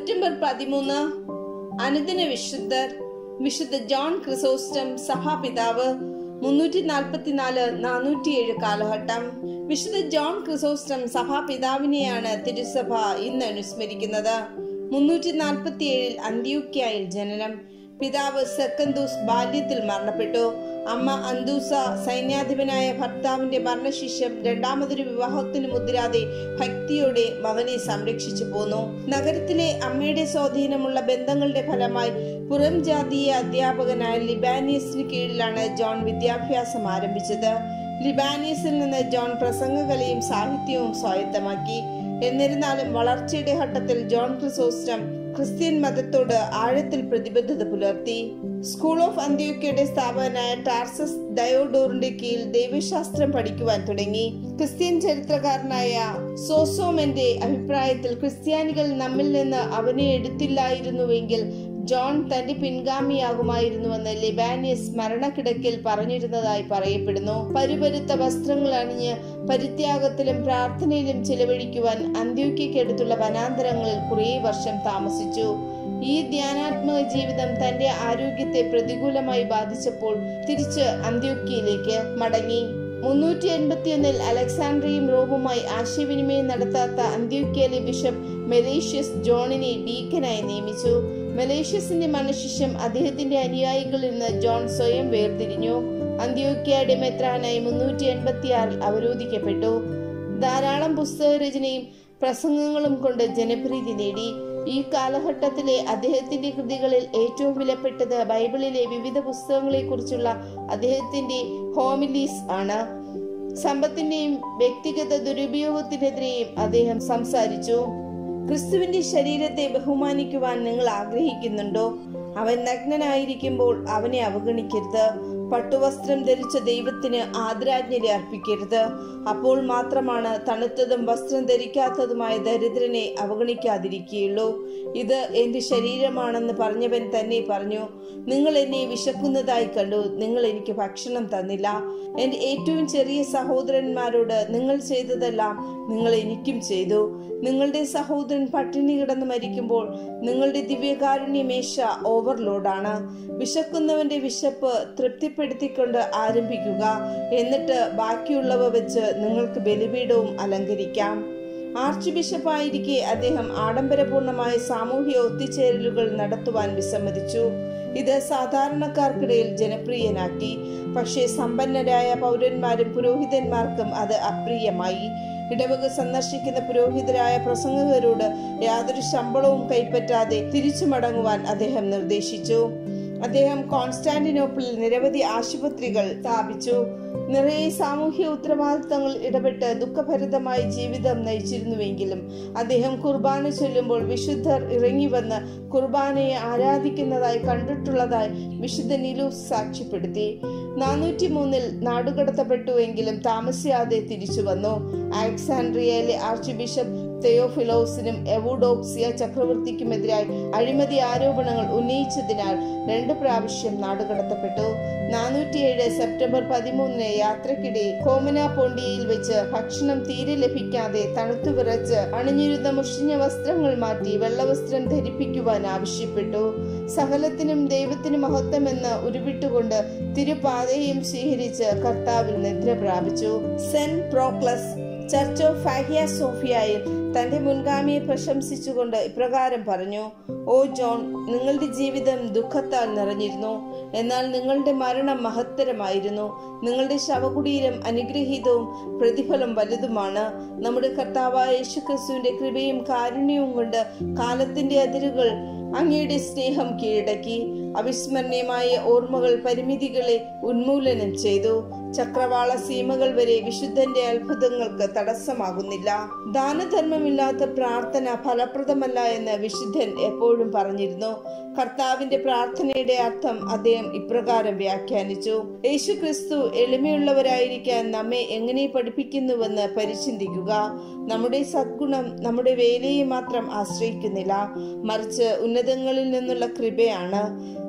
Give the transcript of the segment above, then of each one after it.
September പതിമൂന്ന് അനുദിന വിശുദ്ധർ വിശുദ്ധ ജോൺ ക്രിസോസ്റ്റം സഭാപിതാവ് മുന്നൂറ്റി നാൽപ്പത്തിനാല് നാനൂറ്റിയേഴ് കാലഘട്ടം വിശുദ്ധ ജോൺ ക്രിസോസ്റ്റം സഭാപിതാവിനെയാണ് തിരുസഭ ഇന്ന് അനുസ്മരിക്കുന്നത് മുന്നൂറ്റി നാൽപ്പത്തിയേഴിൽ അന്ത്യോക്യായിൽ ജനനം പിതാവ് സെക്കന്തൂസ് ബാല്യത്തിൽ മരണപ്പെട്ടു അമ്മ അന്തൂസ സൈന്യാധിപനായ ഭർത്താവിന്റെ മരണശിഷ്യം രണ്ടാമതൊരു വിവാഹത്തിന് മുതിരാതെ ഭക്തിയോടെ മകനെ സംരക്ഷിച്ചു പോന്നു നഗരത്തിലെ അമ്മയുടെ സ്വാധീനമുള്ള ബന്ധങ്ങളുടെ ഫലമായി പുറം ജാതീയ അധ്യാപകനായ ലിബാനിയസിന് കീഴിലാണ് ജോൺ വിദ്യാഭ്യാസം ആരംഭിച്ചത് ലിബാനിയസിൽ നിന്ന് ജോൺ പ്രസംഗകലയും സാഹിത്യവും സ്വായത്തമാക്കി എന്നിരുന്നാലും വളർച്ചയുടെ ഘട്ടത്തിൽ ജോൺ ക്രിസോസ്റ്റം ക്രിസ്ത്യൻ മതത്തോട് ആഴത്തിൽ പ്രതിബദ്ധത പുലർത്തി സ്കൂൾ ഓഫ് അന്ത്യോക്കയുടെ സ്ഥാപകനായ ടാർസസ് ഡയോഡോറിന്റെ കീഴിൽ ദൈവശാസ്ത്രം പഠിക്കുവാൻ തുടങ്ങി ക്രിസ്ത്യൻ ചരിത്രകാരനായ സോസോമന്റെ അഭിപ്രായത്തിൽ ക്രിസ്ത്യാനികൾ നമ്മിൽ നിന്ന് അവനെ എടുത്തില്ലായിരുന്നുവെങ്കിൽ ജോൺ തന്റെ പിൻഗാമിയാകുമായിരുന്നുവെന്ന് ലിബാനിയസ് മരണക്കിടക്കിൽ പറഞ്ഞിരുന്നതായി പറയപ്പെടുന്നു പരുപരുത്ത വസ്ത്രങ്ങൾ അണിഞ്ഞ് പരിത്യാഗത്തിലും പ്രാർത്ഥനയിലും ചിലവഴിക്കുവാൻ അന്ത്യോക്കടുത്തുള്ള വനാന്തരങ്ങളിൽ കുറേ വർഷം താമസിച്ചു ഈ ധ്യാനാത്മക ജീവിതം തന്റെ ആരോഗ്യത്തെ പ്രതികൂലമായി ബാധിച്ചപ്പോൾ തിരിച്ച് അന്ത്യോക്കിയയിലേക്ക് മടങ്ങി മുന്നൂറ്റി എൺപത്തിയൊന്നിൽ അലക്സാണ്ട്രിയും റോമുമായി ആശയവിനിമയം നടത്താത്ത അന്ത്യോക്കിയയിലെ ബിഷപ്പ് മെലേഷ്യസ് ജോണിനെ ഡീക്കനായി നിയമിച്ചു മെലേഷ്യസിന്റെ മനുശിഷ്യം അദ്ദേഹത്തിന്റെ അനുയായികളിൽ നിന്ന് ജോൺ സ്വയം വേർതിരിഞ്ഞു അന്ത്യോക്യയുടെ മെത്രാനായി മുന്നൂറ്റി എൺപത്തി ആറിൽ അവരോധിക്കപ്പെട്ടു ധാരാളം പുസ്തക രചനയും പ്രസംഗങ്ങളും കൊണ്ട് ജനപ്രീതി നേടി ഈ കാലഘട്ടത്തിലെ അദ്ദേഹത്തിന്റെ കൃതികളിൽ ഏറ്റവും വിലപ്പെട്ടത് ബൈബിളിലെ വിവിധ പുസ്തകങ്ങളെ കുറിച്ചുള്ള അദ്ദേഹത്തിന്റെ ഹോമിലീസ് ആണ് സമ്പത്തിന്റെയും വ്യക്തിഗത ദുരുപയോഗത്തിനെതിരെയും അദ്ദേഹം സംസാരിച്ചു ക്രിസ്തുവിന്റെ ശരീരത്തെ ബഹുമാനിക്കുവാൻ നിങ്ങൾ ആഗ്രഹിക്കുന്നുണ്ടോ അവൻ നഗ്നനായിരിക്കുമ്പോൾ അവനെ അവഗണിക്കരുത് പട്ടുവസ്ത്രം ധരിച്ച ദൈവത്തിന് ആദരാജ്ഞലി അർപ്പിക്കരുത് അപ്പോൾ മാത്രമാണ് തണുത്തതും വസ്ത്രം ധരിക്കാത്തതുമായ ദരിദ്രനെ അവഗണിക്കാതിരിക്കുകയുള്ളൂ ഇത് എന്റെ ശരീരമാണെന്ന് പറഞ്ഞവൻ തന്നെ പറഞ്ഞു നിങ്ങൾ എന്നെ വിശക്കുന്നതായി കണ്ടു നിങ്ങൾ എനിക്ക് ഭക്ഷണം തന്നില്ല എന്റെ ഏറ്റവും ചെറിയ സഹോദരന്മാരോട് നിങ്ങൾ ചെയ്തതെല്ലാം നിങ്ങൾ എനിക്കും ചെയ്തു നിങ്ങളുടെ സഹോദരൻ പട്ടിണി കിടന്ന് മരിക്കുമ്പോൾ നിങ്ങളുടെ ദിവ്യകാരുണ്യ മേശ ഓവർലോഡാണ് വിശക്കുന്നവന്റെ വിശപ്പ് തൃപ്തിപ്പെടുത്തിക്കൊണ്ട് ആരംഭിക്കുക എന്നിട്ട് ബാക്കിയുള്ളവ വെച്ച് നിങ്ങൾക്ക് ബലിപീഠവും അലങ്കരിക്കാം ആർച്ച് ബിഷപ്പായിരിക്കെ അദ്ദേഹം ആഡംബരപൂർണമായ സാമൂഹ്യ ഒത്തുചേരലുകൾ നടത്തുവാൻ വിസമ്മതിച്ചു ഇത് സാധാരണക്കാർക്കിടയിൽ ജനപ്രിയനാക്കി പക്ഷേ സമ്പന്നരായ പൗരന്മാരും പുരോഹിതന്മാർക്കും അത് അപ്രിയമായി ഇടവക സന്ദർശിക്കുന്ന പുരോഹിതരായ പ്രസംഗകരോട് യാതൊരു ശമ്പളവും കൈപ്പറ്റാതെ തിരിച്ചു മടങ്ങുവാൻ അദ്ദേഹം നിർദ്ദേശിച്ചു അദ്ദേഹം കോൺസ്റ്റാന്റിനോപ്പിളിൽ നിരവധി ആശുപത്രികൾ സ്ഥാപിച്ചു നിറയെ സാമൂഹ്യ ഉത്തരവാദിത്തങ്ങൾ ഇടപെട്ട് ദുഃഖഭരിതമായ ജീവിതം നയിച്ചിരുന്നുവെങ്കിലും അദ്ദേഹം കുർബാന ചൊല്ലുമ്പോൾ വിശുദ്ധർ ഇറങ്ങി വന്ന് കുർബാനയെ ആരാധിക്കുന്നതായി കണ്ടിട്ടുള്ളതായി വിശുദ്ധ നിലൂസ് സാക്ഷ്യപ്പെടുത്തി നാനൂറ്റി മൂന്നിൽ നാടുകടത്തപ്പെട്ടുവെങ്കിലും താമസിയാതെ തിരിച്ചു വന്നു അലക്സാൻഡ്രിയയിലെ ആർച്ച് ബിഷപ്പ് തെയോഫിലോസിനും എവൂഡോക്സിയ ചക്രവർത്തിക്കുമെതിരായി അഴിമതി ആരോപണങ്ങൾ ഉന്നയിച്ചതിനാൽ രണ്ട് പ്രാവശ്യം നാടുകടത്തപ്പെട്ടു നാനൂറ്റിയേഴ് സെപ്റ്റംബർ പതിമൂന്നിന് യാത്രക്കിടെ കോമന പോണ്ടിയയിൽ വെച്ച് ഭക്ഷണം തീരെ ലഭിക്കാതെ തണുത്തു വിറച്ച് അണിഞ്ഞിരുന്ന മുഷിഞ്ഞ വസ്ത്രങ്ങൾ മാറ്റി വെള്ളവസ്ത്രം ധരിപ്പിക്കുവാൻ ആവശ്യപ്പെട്ടു സകലത്തിനും ദൈവത്തിന് മഹത്വമെന്ന് ഉരുവിട്ടുകൊണ്ട് തിരുപാതയും സ്വീകരിച്ച് കർത്താവിൽ നിദ്ര പ്രാപിച്ചു സെന്റ് പ്രോക്ലസ് ചർച്ച് ഓഫ് ഫാഹിയ സോഫിയയിൽ തന്റെ മുൻഗാമിയെ പ്രശംസിച്ചുകൊണ്ട് ഇപ്രകാരം പറഞ്ഞു ഓ ജോൺ നിങ്ങളുടെ ജീവിതം ദുഃഖത്താൽ നിറഞ്ഞിരുന്നു എന്നാൽ നിങ്ങളുടെ മരണം മഹത്തരമായിരുന്നു നിങ്ങളുടെ ശവകുടീരം അനുഗ്രഹീതവും പ്രതിഫലം വലുതുമാണ് നമ്മുടെ കർത്താവായ യേശുക്രിസ്തുവിന്റെ കൃപയും കാരുണ്യവും കൊണ്ട് കാലത്തിന്റെ അതിരുകൾ അങ്ങയുടെ സ്നേഹം കീഴടക്കി അവിസ്മരണീയമായ ഓർമ്മകൾ പരിമിതികളെ ഉന്മൂലനം ചെയ്തു ചക്രവാള സീമകൾ വരെ വിശുദ്ധന്റെ അത്ഭുതങ്ങൾക്ക് തടസ്സമാകുന്നില്ല ദാനധർമ്മമില്ലാത്ത പ്രാർത്ഥന ഫലപ്രദമല്ല എന്ന് വിശുദ്ധൻ എപ്പോഴും പറഞ്ഞിരുന്നു കർത്താവിന്റെ പ്രാർത്ഥനയുടെ അർത്ഥം അദ്ദേഹം ഇപ്രകാരം വ്യാഖ്യാനിച്ചു യേശു ക്രിസ്തു എളിമയുള്ളവരായിരിക്കാൻ നമ്മെ എങ്ങനെ പഠിപ്പിക്കുന്നുവെന്ന് പരിചിന്തിക്കുക നമ്മുടെ സദ്ഗുണം നമ്മുടെ വേലയെ മാത്രം ആശ്രയിക്കുന്നില്ല മറിച്ച് ഉന്നതങ്ങളിൽ നിന്നുള്ള കൃപയാണ്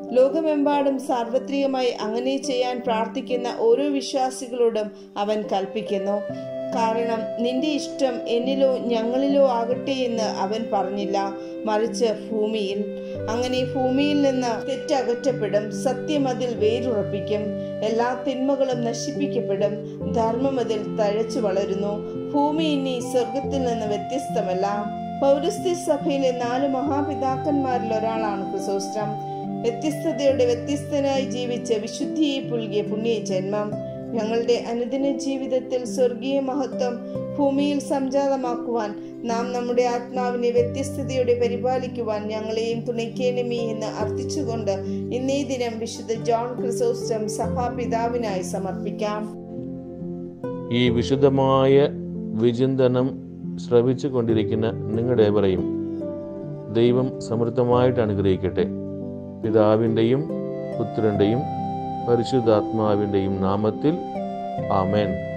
ലോകമെമ്പാടും സാർവത്രികമായി അങ്ങനെ ചെയ്യാൻ പ്രാർത്ഥിക്കുന്ന ഓരോ വിശ്വാസികളോടും അവൻ കൽപ്പിക്കുന്നു കാരണം നിന്റെ ഇഷ്ടം എന്നിലോ ഞങ്ങളിലോ ആകട്ടെ എന്ന് അവൻ പറഞ്ഞില്ല മറിച്ച് ഭൂമിയിൽ അങ്ങനെ ഭൂമിയിൽ നിന്ന് തെറ്റകറ്റപ്പെടും സത്യം അതിൽ വേരുറപ്പിക്കും എല്ലാ തിന്മകളും നശിപ്പിക്കപ്പെടും ധർമ്മം അതിൽ തഴച്ചു വളരുന്നു ഭൂമി ഇനി സ്വർഗത്തിൽ നിന്ന് വ്യത്യസ്തമല്ല പൗരസ്ത്യ സഭയിലെ നാല് മഹാപിതാക്കന്മാരിൽ ഒരാളാണ് ക്രിസോസ്റ്റം വ്യത്യസ്തതയുടെ വ്യത്യസ്തനായി ജീവിച്ച വിശുദ്ധിയെ പുൽകിയ പുണ്യ ജന്മം ഞങ്ങളുടെ അനുദിന ജീവിതത്തിൽ സ്വർഗീയ മഹത്വം ഭൂമിയിൽ സംജാതമാക്കുവാൻ നാം നമ്മുടെ ആത്മാവിനെ വ്യത്യസ്തതയോടെ പരിപാലിക്കുവാൻ ഞങ്ങളെയും തുണയ്ക്കേണമേ എന്ന് അർത്ഥിച്ചുകൊണ്ട് ഇന്നേ ദിനം വിശുദ്ധ ജോൺ ക്രിസോസ്റ്റം സഭാപിതാവിനായി സമർപ്പിക്കാം ഈ വിശുദ്ധമായ വിചിന്തനം ശ്രവിച്ചു കൊണ്ടിരിക്കുന്ന നിങ്ങളുടെ ഏവരെയും ദൈവം സമൃദ്ധമായിട്ട് അനുഗ്രഹിക്കട്ടെ പിതാവിൻ്റെയും പുത്രൻ്റെയും പരിശുദ്ധാത്മാവിൻ്റെയും നാമത്തിൽ ആമേൻ